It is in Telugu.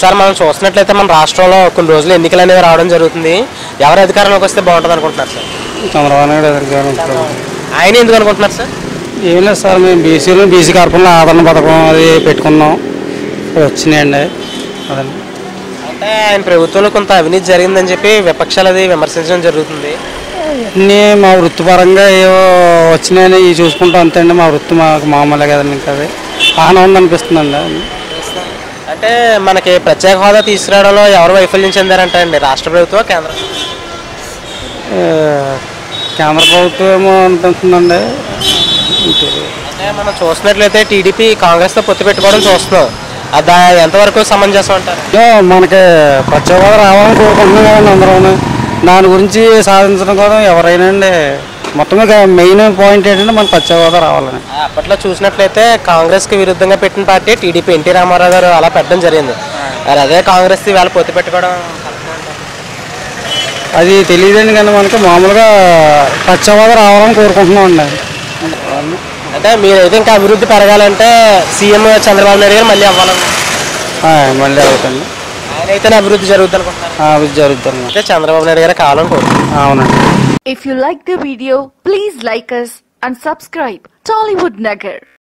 సార్ మనం చూస్తున్నట్లయితే మన రాష్ట్రంలో కొన్ని రోజులు ఎన్నికలు అనేవి రావడం జరుగుతుంది ఎవరు అధికారంలోకి వస్తే బాగుంటుంది అనుకుంటున్నారు సార్ చంద్రబాబు నాయుడు ఎదురుగానే ఉంటారు ఆయన ఎందుకు అనుకుంటున్నారు సార్ ఏం లేదు సార్ మేము బీసీలు బీసీ కార్పొరేషన్ ఆదరణ పథకం అది పెట్టుకున్నాం ఇప్పుడు వచ్చినాయండి అదండి అంటే ఆయన ప్రభుత్వంలో కొంత అవినీతి జరిగిందని చెప్పి విపక్షాలు అది విమర్శించడం జరుగుతుంది అన్నీ మా వృత్తిపరంగా ఏవో వచ్చినాయని ఇవి చూసుకుంటాం అంతే అండి మా వృత్తి మాకు మామూలే కదండి ఇంకా అది బాగానే ఉంది అనిపిస్తుందండి అంటే మనకి ప్రత్యేక హోదా తీసుకురావడంలో ఎవరు వైఫల్యం చెందారంటే అండి రాష్ట్ర ప్రభుత్వం కేంద్రం ఏ, కేంద్ర ప్రభుత్వం ఏమో అనిపిస్తుందండి ఇంకే. అంటే మనం చూసినట్లయితే టీడీపీ కాంగ్రెస్తో పొత్తు పెట్టుకోవడం చూస్తున్నాం అది ఎంతవరకు సమంజసం అంటారు ఏ, మనకి ప్రత్యేకత రావాలని కోరుకుంటున్నాం కదండి అందరూ దాని గురించి సాధించడం కోసం ఎవరైనా అండి మొత్తం ఇక మెయిన్ పాయింట్ ఏంటంటే మనకు ప్రత్యేకత రావాలని అప్పట్లో చూసినట్లయితే కాంగ్రెస్కి విరుద్ధంగా పెట్టిన పార్టీ టీడీపీ ఎన్టీ రామారావు గారు అలా పెట్టడం జరిగింది మరి అదే కాంగ్రెస్ వేళ పొత్తు పెట్టుకోవడం అది తెలియదండి కానీ మనకి మామూలుగా ప్రత్యేకత రావాలని కోరుకుంటున్నాం అండి అంటే మీరైతే ఇంకా అభివృద్ధి పెరగాలంటే సీఎం చంద్రబాబు నాయుడు గారు మళ్ళీ అవ్వాలని మళ్ళీ అవుతుంది ఆయన అయితేనే అభివృద్ధి జరుగుతుంది అనుకుంటున్నారు అది జరుగుతుంది అయితే చంద్రబాబు నాయుడు గారు కావాలని కోరుకుంటున్నారు అవునండి If you like the video, please like us and subscribe Tollywood Nagar.